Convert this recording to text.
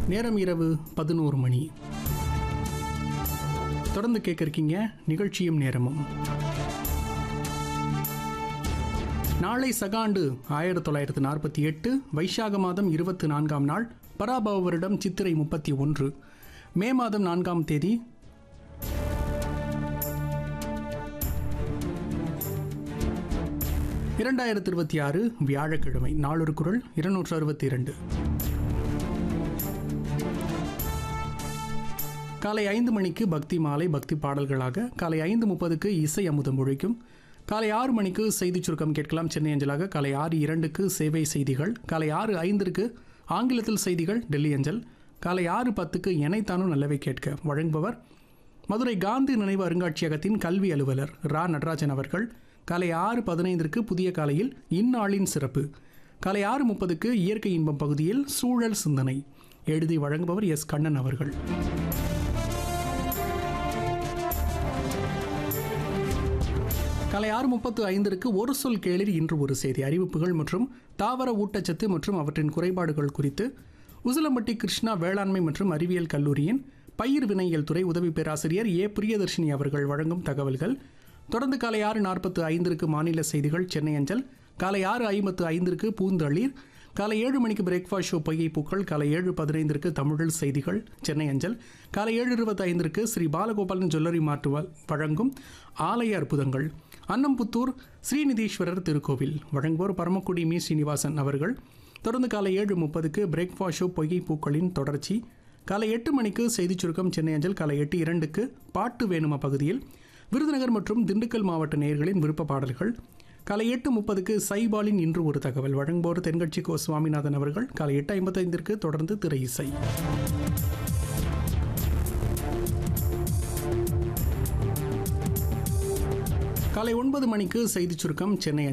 நேரம் இரவு பதினோரு மணி தொடர்ந்து கேட்க இருக்கீங்க நிகழ்ச்சியும் நேரமும் நாளை சகாண்டு ஆயிரத்தி தொள்ளாயிரத்து நாற்பத்தி எட்டு வைசாக மாதம் இருபத்தி நான்காம் நாள் பராபவ வருடம் சித்திரை முப்பத்தி ஒன்று மே மாதம் நான்காம் தேதி இரண்டாயிரத்தி இருபத்தி ஆறு வியாழக்கிழமை நாளொரு குரல் இருநூற்று அறுபத்தி இரண்டு காலை ஐந்து மணிக்கு பக்தி மாலை பக்தி பாடல்களாக காலை ஐந்து முப்பதுக்கு இசை அமுதம் முழிக்கும் காலை ஆறு மணிக்கு செய்திச் சுருக்கம் கேட்கலாம் சென்னை அஞ்சலாக காலை ஆறு இரண்டுக்கு சேவை செய்திகள் காலை ஆறு ஐந்திற்கு ஆங்கிலத்தில் செய்திகள் டெல்லி அஞ்சல் காலை ஆறு பத்துக்கு எனைத்தானும் நல்லவை கேட்க வழங்குபவர் மதுரை காந்தி நினைவு அருங்காட்சியகத்தின் கல்வி அலுவலர் ரா நடராஜன் அவர்கள் காலை ஆறு பதினைந்திற்கு புதிய காலையில் இந்நாளின் சிறப்பு காலை ஆறு முப்பதுக்கு இயற்கை இன்பம் பகுதியில் சூழல் சிந்தனை எழுதி வழங்குபவர் எஸ் கண்ணன் அவர்கள் காலை ஆறு முப்பத்து ஐந்திற்கு ஒரு சொல் கேளிர் இன்று ஒரு செய்தி அறிவிப்புகள் மற்றும் தாவர ஊட்டச்சத்து மற்றும் அவற்றின் குறைபாடுகள் குறித்து உசிலம்பட்டி கிருஷ்ணா வேளாண்மை மற்றும் அறிவியல் கல்லூரியின் பயிர் வினையியல் துறை உதவி பேராசிரியர் ஏ பிரியதர்ஷினி அவர்கள் வழங்கும் தகவல்கள் தொடர்ந்து காலை ஆறு நாற்பத்து ஐந்திற்கு மாநில செய்திகள் சென்னை அஞ்சல் காலை ஆறு ஐம்பத்து ஐந்திற்கு பூந்தளிர் காலை ஏழு மணிக்கு பிரேக்ஃபாஸ்ட் ஷோ பொய்கை பூக்கள் காலை ஏழு பதினைந்திற்கு தமிழில் செய்திகள் சென்னை அஞ்சல் காலை ஏழு இருபத்தி ஐந்திற்கு ஸ்ரீ பாலகோபாலன் ஜுவல்லரி மாற்று வ- வழங்கும் ஆலய அற்புதங்கள் அன்னம்புத்தூர் ஸ்ரீநிதீஸ்வரர் திருக்கோவில் வழங்குவோர் பரமக்குடி மீ ஸ்ரீனிவாசன் அவர்கள் தொடர்ந்து காலை ஏழு முப்பதுக்கு பிரேக்ஃபாஸ்ட் ஷோ பொய்கை பூக்களின் தொடர்ச்சி காலை எட்டு மணிக்கு செய்திச் சுருக்கம் சென்னை அஞ்சல் காலை எட்டு இரண்டுக்கு பாட்டு வேணுமா பகுதியில் விருதுநகர் மற்றும் திண்டுக்கல் மாவட்ட நேயர்களின் விருப்ப பாடல்கள் காலை எட்டு முப்பதுக்கு சைபாலின் இன்று ஒரு தகவல் வழங்குவோர் தென்கட்சி கோ சுவாமிநாதன் அவர்கள் காலை எட்டு ஐம்பத்தைந்திற்கு தொடர்ந்து திரை இசை காலை ஒன்பது மணிக்கு செய்திச் சுருக்கம் சென்னை